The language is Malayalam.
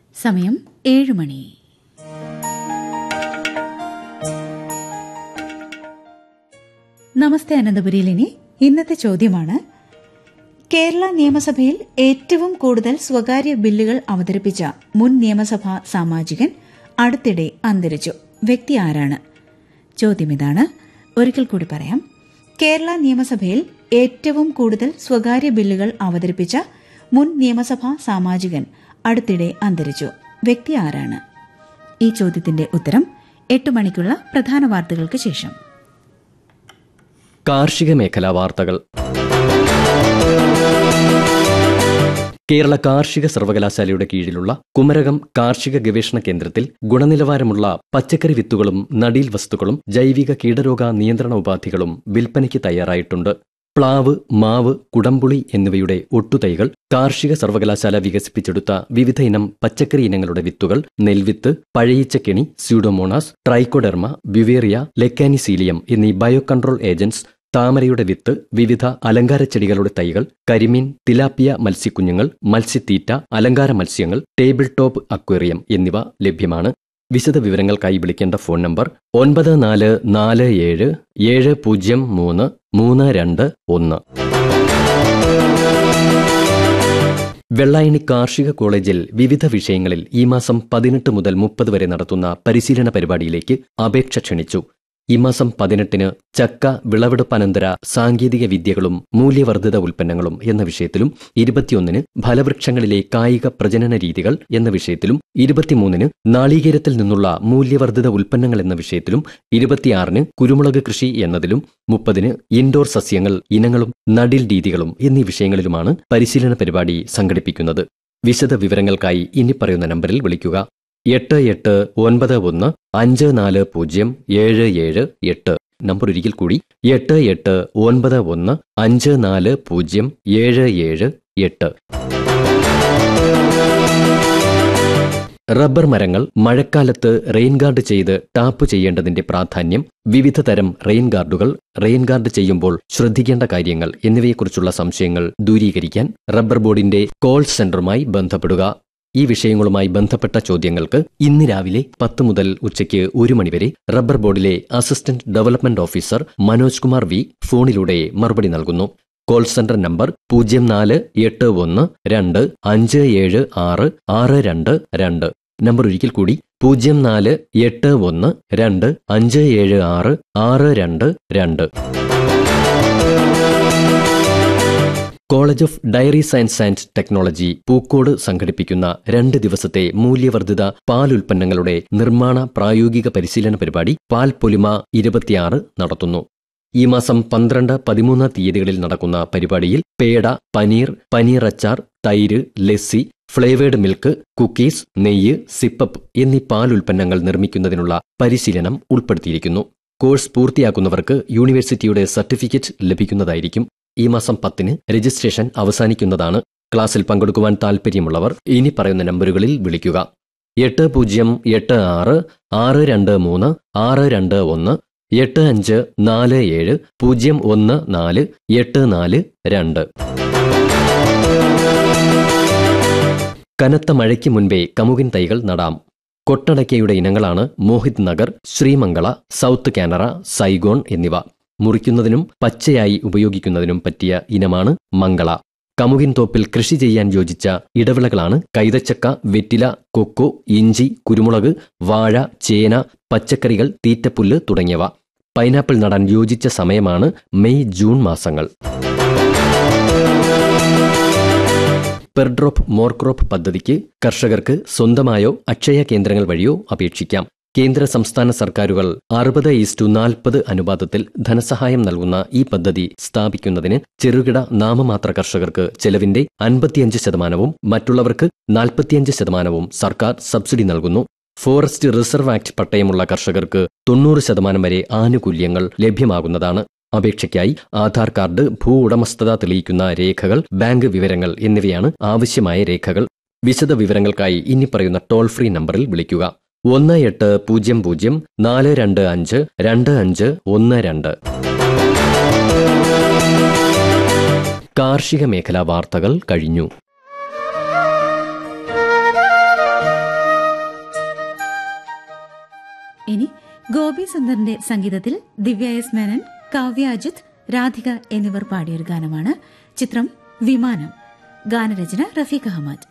സമയം ഏഴ് മണി നമസ്തേ അനന്തപുരിയിൽ ഇനി ഇന്നത്തെ ചോദ്യമാണ് കേരള നിയമസഭയിൽ ഏറ്റവും കൂടുതൽ സ്വകാര്യ ബില്ലുകൾ അവതരിപ്പിച്ച മുൻ നിയമസഭാ സാമാജികൻ അടുത്തിടെ അന്തരിച്ചു വ്യക്തി ആരാണ് ചോദ്യം ഇതാണ് ഒരിക്കൽ കൂടി പറയാം കേരള നിയമസഭയിൽ ഏറ്റവും കൂടുതൽ സ്വകാര്യ ബില്ലുകൾ അവതരിപ്പിച്ച മുൻ നിയമസഭാ സാമാജികൻ അടുത്തിടെ അന്തരിച്ചു വ്യക്തി ആരാണ് ഈ ചോദ്യത്തിന്റെ ഉത്തരം എട്ട് മണിക്കുള്ള പ്രധാന വാർത്തകൾക്ക് ശേഷം കാർഷിക മേഖലാ വാർത്തകൾ കേരള കാർഷിക സർവകലാശാലയുടെ കീഴിലുള്ള കുമരകം കാർഷിക ഗവേഷണ കേന്ദ്രത്തിൽ ഗുണനിലവാരമുള്ള പച്ചക്കറി വിത്തുകളും നടീൽ വസ്തുക്കളും ജൈവിക കീടരോഗ നിയന്ത്രണ ഉപാധികളും വിൽപ്പനയ്ക്ക് തയ്യാറായിട്ടുണ്ട് പ്ലാവ് മാവ് കുടംപുളി എന്നിവയുടെ ഒട്ടുതൈകൾ കാർഷിക സർവകലാശാല വികസിപ്പിച്ചെടുത്ത വിവിധ ഇനം പച്ചക്കറി ഇനങ്ങളുടെ വിത്തുകൾ നെൽവിത്ത് പഴയിച്ചക്കെണി സ്യൂഡോമോണാസ് ട്രൈക്കോഡെർമ ബിവേറിയ ലെക്കാനിസീലിയം എന്നീ ബയോ കൺട്രോൾ ഏജന്റ്സ് താമരയുടെ വിത്ത് വിവിധ അലങ്കാര ചെടികളുടെ തൈകൾ കരിമീൻ തിലാപ്പിയ മത്സ്യക്കുഞ്ഞുങ്ങൾ മത്സ്യത്തീറ്റ അലങ്കാര മത്സ്യങ്ങൾ ടേബിൾ ടോപ്പ് അക്വേറിയം എന്നിവ ലഭ്യമാണ് വിശദ വിവരങ്ങൾക്കായി വിളിക്കേണ്ട ഫോൺ നമ്പർ ഒൻപത് നാല് നാല് ഏഴ് ഏഴ് പൂജ്യം മൂന്ന് മൂന്ന് രണ്ട് ഒന്ന് വെള്ളായണി കാർഷിക കോളേജിൽ വിവിധ വിഷയങ്ങളിൽ ഈ മാസം പതിനെട്ട് മുതൽ മുപ്പത് വരെ നടത്തുന്ന പരിശീലന പരിപാടിയിലേക്ക് അപേക്ഷ ക്ഷണിച്ചു ഈ മാസം പതിനെട്ടിന് ചക്ക വിളവെടുപ്പനന്തര സാങ്കേതിക വിദ്യകളും മൂല്യവർദ്ധിത ഉൽപ്പന്നങ്ങളും എന്ന വിഷയത്തിലും ഇരുപത്തിയൊന്നിന് ഫലവൃക്ഷങ്ങളിലെ കായിക പ്രജനന രീതികൾ എന്ന വിഷയത്തിലും ഇരുപത്തിമൂന്നിന് നാളികേരത്തിൽ നിന്നുള്ള മൂല്യവർദ്ധിത ഉൽപ്പന്നങ്ങൾ എന്ന വിഷയത്തിലും ഇരുപത്തിയാറിന് കുരുമുളക് കൃഷി എന്നതിലും മുപ്പതിന് ഇൻഡോർ സസ്യങ്ങൾ ഇനങ്ങളും നടീൽ രീതികളും എന്നീ വിഷയങ്ങളിലുമാണ് പരിശീലന പരിപാടി സംഘടിപ്പിക്കുന്നത് വിശദ വിവരങ്ങൾക്കായി ഇനി പറയുന്ന നമ്പറിൽ വിളിക്കുക എട്ട് എട്ട് ഒൻപത് ഒന്ന് അഞ്ച് നാല് പൂജ്യം ഏഴ് ഏഴ് എട്ട് നമ്പർ ഒരിക്കൽ കൂടി എട്ട് എട്ട് ഒൻപത് ഒന്ന് അഞ്ച് നാല് പൂജ്യം ഏഴ് ഏഴ് എട്ട് റബ്ബർ മരങ്ങൾ മഴക്കാലത്ത് റെയിൻ ഗാർഡ് ചെയ്ത് ടാപ്പ് ചെയ്യേണ്ടതിന്റെ പ്രാധാന്യം വിവിധ തരം റെയിൻ ഗാർഡുകൾ റെയിൻ ഗാർഡ് ചെയ്യുമ്പോൾ ശ്രദ്ധിക്കേണ്ട കാര്യങ്ങൾ എന്നിവയെക്കുറിച്ചുള്ള സംശയങ്ങൾ ദൂരീകരിക്കാൻ റബ്ബർ ബോർഡിന്റെ കോൾ സെന്ററുമായി ബന്ധപ്പെടുക ഈ വിഷയങ്ങളുമായി ബന്ധപ്പെട്ട ചോദ്യങ്ങൾക്ക് ഇന്ന് രാവിലെ പത്ത് മുതൽ ഉച്ചയ്ക്ക് ഒരു മണിവരെ റബ്ബർ ബോർഡിലെ assistant development officer Manoj Kumar V ഫോണിലൂടെ മറുപടി നൽകുന്നു കോൾ സെന്റർ നമ്പർ പൂജ്യം നാല് എട്ട് ഒന്ന് രണ്ട് അഞ്ച് ഏഴ് ആറ് ആറ് രണ്ട് രണ്ട് നമ്പർ ഒരിക്കൽ കൂടി പൂജ്യം നാല് എട്ട് ഒന്ന് രണ്ട് അഞ്ച് ഏഴ് ആറ് ആറ് രണ്ട് രണ്ട് college of dairy science and technology Pookode സംഘടിപ്പിക്കുന്ന രണ്ട് ദിവസത്തെ മൂല്യവർദ്ധിത പാൽ ഉൽപ്പന്നങ്ങളുടെ നിർമ്മാണ പ്രായോഗിക പരിശീലന പരിപാടി പാൽ പൊലിമ ഇരുപത്തിയാറ് നടത്തുന്നു ഈ മാസം പന്ത്രണ്ട് പതിമൂന്ന് തീയതികളിൽ നടക്കുന്ന പരിപാടിയിൽ പേട പനീർ പനീർ അച്ചാർ തൈര് ലസ്സി ഫ്ലേവേഡ് മിൽക്ക് കുക്കീസ് നെയ്യ് സിപ്പപ്പ് എന്നീ പാൽ ഉൽപ്പന്നങ്ങൾ നിർമ്മിക്കുന്നതിനുള്ള പരിശീലനം ഉൾപ്പെടുത്തിയിരിക്കുന്നു കോഴ്സ് പൂർത്തിയാക്കുന്നവർക്ക് യൂണിവേഴ്സിറ്റിയുടെ സർട്ടിഫിക്കറ്റ് ലഭിക്കുന്നതായിരിക്കും ഈ മാസം പത്തിന് രജിസ്ട്രേഷൻ അവസാനിക്കുന്നതാണ് ക്ലാസ്സിൽ പങ്കെടുക്കുവാൻ താൽപ്പര്യമുള്ളവർ ഇനി പറയുന്ന നമ്പറുകളിൽ വിളിക്കുക എട്ട് പൂജ്യം എട്ട് ആറ് ആറ് രണ്ട് മൂന്ന് ആറ് രണ്ട് ഒന്ന് എട്ട് അഞ്ച് നാല് ഏഴ് പൂജ്യം ഒന്ന് നാല് എട്ട് നാല് രണ്ട് കനത്ത മഴയ്ക്ക് മുൻപേ കമുകിൻ തൈകൾ നടാം കൊട്ടടയ്ക്കയുടെ ഇനങ്ങളാണ് മോഹിത് നഗർ ശ്രീമംഗള സൗത്ത് കാനറ സൈഗോൺ എന്നിവ മുറിക്കുന്നതിനും പച്ചയായി ഉപയോഗിക്കുന്നതിനും പറ്റിയ ഇനമാണ് മംഗള കമുകിൻ തോപ്പിൽ കൃഷി ചെയ്യാൻ യോജിച്ച ഇടവിളകളാണ് കൈതച്ചക്ക വെറ്റില കൊക്കോ ഇഞ്ചി കുരുമുളക് വാഴ ചേന പച്ചക്കറികൾ തീറ്റപ്പുല്ല് തുടങ്ങിയവ പൈനാപ്പിൾ നടാൻ യോജിച്ച സമയമാണ് മെയ് ജൂൺ മാസങ്ങൾ പെർഡ്രോപ്പ് മോർക്രോപ്പ് പദ്ധതിക്ക് കർഷകർക്ക് സ്വന്തമായോ അക്ഷയ കേന്ദ്രങ്ങൾ വഴിയോ അപേക്ഷിക്കാം കേന്ദ്ര സംസ്ഥാന സർക്കാരുകൾ അറുപത് ഈസ്റ്റു നാൽപ്പത് അനുപാതത്തിൽ ധനസഹായം നൽകുന്ന ഈ പദ്ധതി സ്ഥാപിക്കുന്നതിന് ചെറുകിട നാമമാത്ര കർഷകർക്ക് ചെലവിന്റെ അൻപത്തിയഞ്ച് ശതമാനവും മറ്റുള്ളവർക്ക് നാൽപ്പത്തിയഞ്ച് ശതമാനവും സർക്കാർ സബ്സിഡി നൽകുന്നു ഫോറസ്റ്റ് റിസർവ് ആക്ട് പട്ടയമുള്ള കർഷകർക്ക് തൊണ്ണൂറ് ശതമാനം വരെ ആനുകൂല്യങ്ങൾ ലഭ്യമാകുന്നതാണ് അപേക്ഷയ്ക്കായി ആധാർ കാർഡ് ഭൂ ഉടമസ്ഥത തെളിയിക്കുന്ന രേഖകൾ ബാങ്ക് വിവരങ്ങൾ എന്നിവയാണ് ആവശ്യമായ രേഖകൾ വിശദ വിവരങ്ങൾക്കായി ഇനി പറയുന്ന ടോൾ ഫ്രീ നമ്പറിൽ വിളിക്കുക ഒന്ന് എട്ട് പൂജ്യം പൂജ്യം നാല് രണ്ട് അഞ്ച് രണ്ട് അഞ്ച് ഒന്ന് രണ്ട് കാർഷിക മേഖലാ വാർത്തകൾ കഴിഞ്ഞു ഇനി ഗോപി സുന്ദറിന്റെ സംഗീതത്തിൽ ദിവ്യ എസ് മേനൻ കാവ്യ അജിത് രാധിക എന്നിവർ പാടിയൊരു ഗാനമാണ് ചിത്രം വിമാനം ഗാനരചന റഫീഖ് അഹമ്മദ്